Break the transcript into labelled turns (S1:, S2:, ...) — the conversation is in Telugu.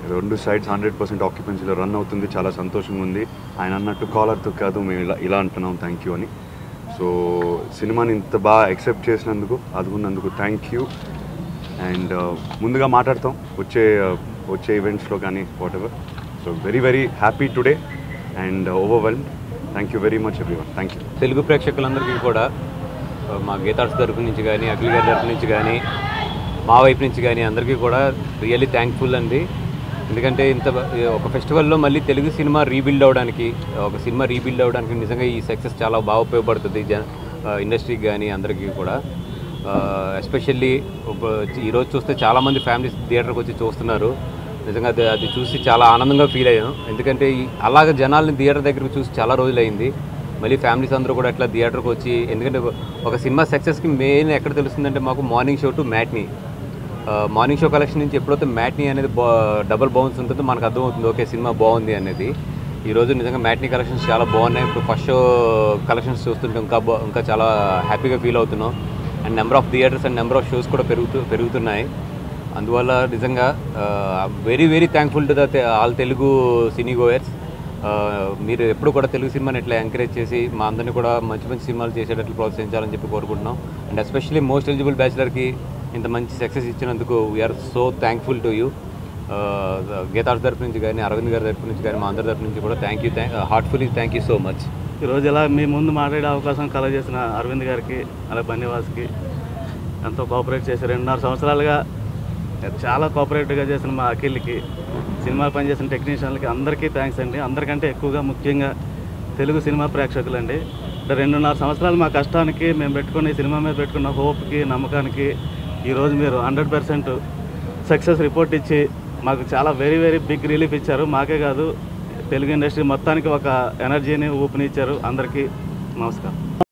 S1: రెండు సైడ్స్ హండ్రెడ్ పర్సెంట్ ఆక్యుపెన్సీలో రన్ అవుతుంది చాలా సంతోషంగా ఉంది ఆయన అన్నట్టు కాలర్తో కాదు మేము ఇలా ఇలా అంటున్నాం థ్యాంక్ యూ అని సో సినిమాని ఇంత బాగా యాక్సెప్ట్ చేసినందుకు అదుకున్నందుకు థ్యాంక్ యూ అండ్ ముందుగా మాట్లాడతాం వచ్చే uh, వచ్చే ఈవెంట్స్లో కానీ whatever so very very happy today and overwhelm thank you very much everyone thank you
S2: Telugu ప్రేక్షకులందరికీ కూడా ఆ, మా గీతార్స్ తరపు నుంచి కానీ అఖిల్ గారి తరపు నుంచి కానీ మా వైపు నుంచి కానీ అందరికీ కూడా రియల్లీ థ్యాంక్ఫుల్ అండి ఎందుకంటే ఇంత బ- ఒక ఫెస్టివల్లో మళ్ళీ తెలుగు సినిమా రీబిల్డ్ అవ్వడానికి ఒక సినిమా రీబిల్డ్ అవ్వడానికి నిజంగా ఈ సక్సెస్ చాలా బాగా ఉపయోగపడుతుంది జన ఇండస్ట్రీకి కానీ అందరికీ కూడా ఎస్పెషల్లీ ఈరోజు చూస్తే చాలామంది ఫ్యామిలీస్ థియేటర్కి వచ్చి చూస్తున్నారు నిజంగా అది అది చూసి చాలా ఆనందంగా ఫీల్ అయ్యాను ఎందుకంటే ఈ- అలాగ జనాల్ని థియేటర్ దగ్గరికి చూసి చాలా రోజులైంది మళ్ళీ ఫ్యామిలీస్ అందరూ కూడా ఎట్లా థియేటర్కి వచ్చి ఎందుకంటే ఒక సినిమా సక్సెస్కి మెయిన్ ఎక్కడ తెలుస్తుందంటే మాకు morning show to matinee morning show collection నుంచి ఎప్పుడైతే మ్యాట్నీ అనేది బా డబుల్ బౌన్స్ ఉంటుందో మనకు అర్థమవుతుంది ఓకే సినిమా బాగుంది అనేది ఈరోజు నిజంగా మ్యాట్నీ కలెక్షన్స్ చాలా బాగున్నాయి ఇప్పుడు ఫస్ట్ షో కలెక్షన్స్ చూస్తుంటే ఇంకా బా ఇంకా చాలా హ్యాపీగా ఫీల్ అవుతున్నాం and number of theatres and number of shows కూడా పెరుగుతూ పెరుగుతున్నాయి అందువల్ల నిజంగా very very thankful to the all Telugu cinegoers మీరు ఎప్పుడు కూడా తెలుగు సినిమాని ఇట్లా ఎంకరేజ్ చేసి మా అందరినీ కూడా మంచి మంచి సినిమాలు చేసేటట్లు ప్రోత్సహించాలని చెప్పి కోరుకుంటున్నాం అండ్ ఎస్పెషల్లీ మోస్ట్ ఎలిజిబుల్ బ్యాచిలర్కి ఇంత మంచి సక్సెస్ ఇచ్చినందుకు we're so thankful to you గీతార్ తరపు నుంచి కానీ అరవింద్ గారి తరపు నుంచి కానీ మా అందరి తరపు నుంచి కూడా thank you heartfully thank you so much
S3: ఈరోజు ఇలా మీ ముందు మాట్లాడే అవకాశం కలగజేసిన అరవింద్ గారికి అలాగే బన్నివాస్కి ఎంతో కోఆపరేట్ చేసి రెండున్నర సంవత్సరాలుగా చాలా కోఆపరేటివ్గా చేసిన మా అఖిల్కి సినిమా పనిచేసిన టెక్నీషియన్లకి అందరికీ థ్యాంక్స్ అండి అందరికంటే ఎక్కువగా ముఖ్యంగా తెలుగు సినిమా ప్రేక్షకులండి అంటే రెండున్నర సంవత్సరాలు మా కష్టానికి మేము పెట్టుకున్న ఈ సినిమా మీద పెట్టుకున్న హోప్కి నమ్మకానికి ఈరోజు మీరు హండ్రెడ్ పర్సెంట్ సక్సెస్ రిపోర్ట్ ఇచ్చి మాకు చాలా వెరీ వెరీ బిగ్ రిలీఫ్ ఇచ్చారు మాకే కాదు తెలుగు ఇండస్ట్రీ మొత్తానికి ఒక ఎనర్జీని ఊపినిచ్చారు అందరికీ నమస్కారం